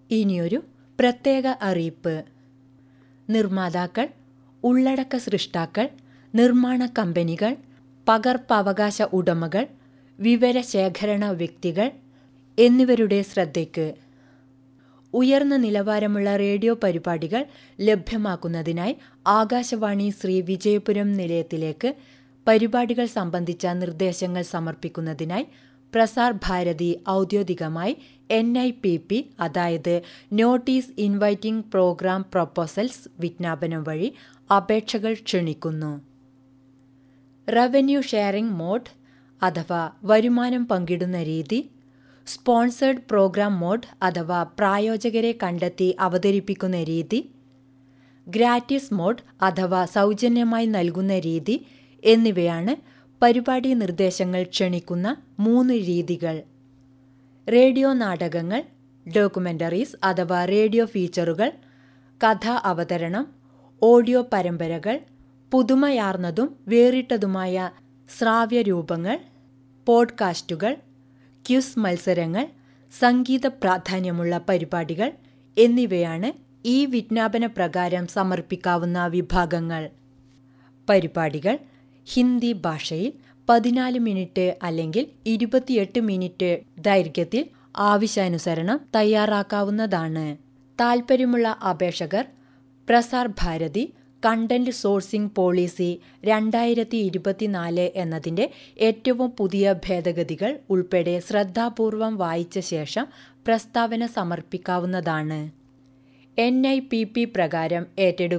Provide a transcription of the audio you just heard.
ഇനിയൊരു പ്രത്യേക അറിയിപ്പ് നിർമ്മാതാക്കൾ ഉള്ളടക്ക സൃഷ്ടാക്കൾ നിർമ്മാണ കമ്പനികൾ പകർപ്പവകാശ ഉടമകൾ വിവരശേഖരണ വ്യക്തികൾ എന്നിവരുടെ ശ്രദ്ധയ്ക്ക് ഉയർന്ന നിലവാരമുള്ള റേഡിയോ പരിപാടികൾ ലഭ്യമാക്കുന്നതിനായി ആകാശവാണി ശ്രീ വിജയപുരം നിലയത്തിലേക്ക് പരിപാടികൾ സംബന്ധിച്ച നിർദ്ദേശങ്ങൾ സമർപ്പിക്കുന്നതിനായി പ്രസാർ ഭാരതി ഔദ്യോഗികമായി എൻ ഐ പി പി അതായത് നോട്ടീസ് ഇൻവൈറ്റിംഗ് പ്രോഗ്രാം പ്രൊപ്പോസൽസ് വിജ്ഞാപനം വഴി അപേക്ഷകൾ ക്ഷണിക്കുന്നു റവന്യൂ ഷെയറിംഗ് മോഡ് അഥവാ വരുമാനം പങ്കിടുന്ന രീതി സ്പോൺസേഡ് പ്രോഗ്രാം മോഡ് അഥവാ പ്രായോജകരെ കണ്ടെത്തി അവതരിപ്പിക്കുന്ന രീതി ഗ്രാറ്റിസ് മോഡ് അഥവാ സൗജന്യമായി നൽകുന്ന രീതി എന്നിവയാണ് പരിപാടി നിർദ്ദേശങ്ങൾ ക്ഷണിക്കുന്ന മൂന്ന് രീതികൾ റേഡിയോ നാടകങ്ങൾ ഡോക്യുമെന്ററീസ് അഥവാ റേഡിയോ ഫീച്ചറുകൾ കഥാ അവതരണം ഓഡിയോ പരമ്പരകൾ പുതുമയാർന്നതും വേറിട്ടതുമായ ശ്രാവ്യരൂപങ്ങൾ പോഡ്കാസ്റ്റുകൾ ക്യുസ് മത്സരങ്ങൾ സംഗീത പ്രാധാന്യമുള്ള പരിപാടികൾ എന്നിവയാണ് ഈ വിജ്ഞാപന പ്രകാരം സമർപ്പിക്കാവുന്ന വിഭാഗങ്ങൾ പരിപാടികൾ ഹിന്ദി ഭാഷയിൽ പതിനാല് മിനിറ്റ് അല്ലെങ്കിൽ ഇരുപത്തിയെട്ട് മിനിറ്റ് ദൈർഘ്യത്തിൽ ആവശ്യാനുസരണം തയ്യാറാക്കാവുന്നതാണ് താൽപ്പര്യമുള്ള അപേക്ഷകർ Prasar Bharati content sourcing policy രണ്ടായിരത്തി ഇരുപത്തിനാല് എന്നതിൻ്റെ ഏറ്റവും പുതിയ ഭേദഗതികൾ ഉൾപ്പെടെ ശ്രദ്ധാപൂർവം വായിച്ച ശേഷം പ്രസ്താവന സമർപ്പിക്കാവുന്നതാണ് എൻ ഐ പി പി പ്രകാരം ഏറ്റെടുക്കുന്ന